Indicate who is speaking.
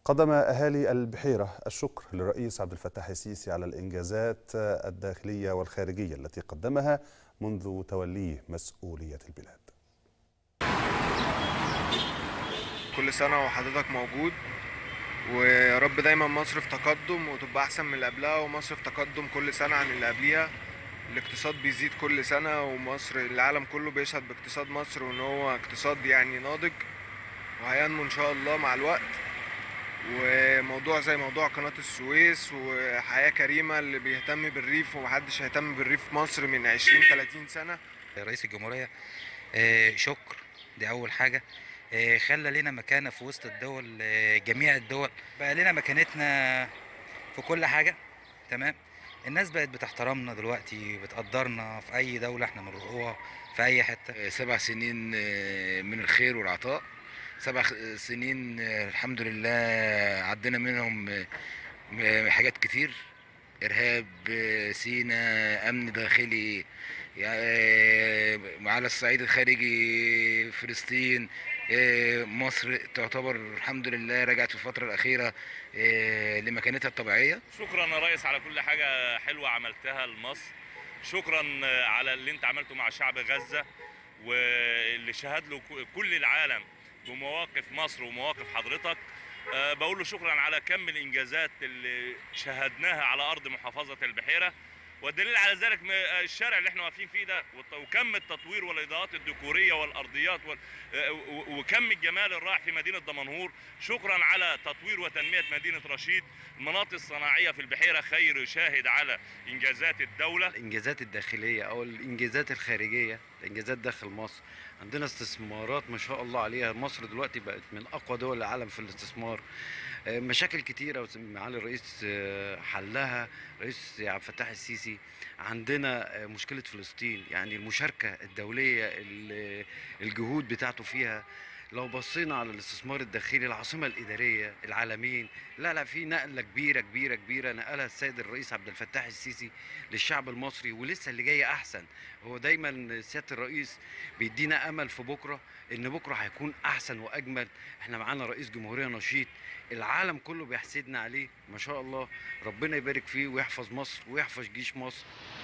Speaker 1: قدم أهالي البحيرة الشكر للرئيس عبد الفتاح السيسي على الإنجازات الداخلية والخارجية التي قدمها منذ توليه مسؤولية البلاد
Speaker 2: كل سنة وحضرتك موجود ويا رب دايما مصر في تقدم وتبقى أحسن من اللي قبلها ومصر في تقدم كل سنة عن اللي قبليها الاقتصاد بيزيد كل سنة ومصر العالم كله بيشهد باقتصاد مصر وإن هو اقتصاد يعني ناضج وهينمو إن شاء الله مع الوقت وموضوع زي موضوع قناة السويس وحياة كريمة اللي بيهتم بالريف ومحدش هيهتم بالريف في مصر من 20 30 سنة
Speaker 3: رئيس الجمهورية آه، شكر دي أول حاجة آه، خلى لنا مكانة في وسط الدول آه، جميع الدول بقى لنا مكانتنا في كل حاجة تمام الناس بقت بتحترمنا دلوقتي بتقدرنا في أي دولة احنا بنروحوها في أي حتة
Speaker 4: سبع سنين آه، من الخير والعطاء سبع خ- سنين آه، الحمد لله عدينا منهم آه، م- حاجات كتير إرهاب آه، سينا أمن داخلي يع- آه، على الصعيد الخارجي فلسطين آه، مصر تعتبر الحمد لله رجعت في الفترة الأخيرة آه، لمكانتها الطبيعية
Speaker 5: شكرا يا ريس على كل حاجة حلوة عملتها لمصر شكرا على اللي انت عملته مع شعب غزة واللي شهد له كل العالم بمواقف مصر ومواقف حضرتك أه بقول له شكرا على كم الانجازات اللي شهدناها على ارض محافظة البحيرة والدليل على ذلك م- الشارع اللي احنا واقفين فيه ده والت- وكم التطوير والاضاءات الديكوريه والارضيات وال- آه، و- وكم الجمال الرائع في مدينه دمنهور شكرا على تطوير وتنميه مدينه رشيد المناطق الصناعيه في البحيره خير شاهد على انجازات الدوله
Speaker 6: الانجازات الداخليه او الانجازات الخارجيه الانجازات داخل مصر عندنا استثمارات ما شاء الله عليها مصر دلوقتي بقت من اقوى دول العالم في الاستثمار آه، مشاكل كتيره معالي الرئيس آه، حلها رئيس عبد الفتاح السيسي عندنا آه، مشكله فلسطين يعني المشاركه الدوليه ال- الجهود بتاعته فيها لو بصينا على الاستثمار الداخلي العاصمه الاداريه العالمين لا لا في نقله كبيره كبيره كبيره نقلها السيد الرئيس عبد الفتاح السيسي للشعب المصري ولسه اللي جاي احسن هو دايما سياده الرئيس بيدينا امل في بكره ان بكره هيكون احسن واجمل احنا معانا رئيس جمهوريه نشيط العالم كله بيحسدنا عليه ما شاء الله ربنا يبارك فيه ويحفظ مصر ويحفظ جيش مصر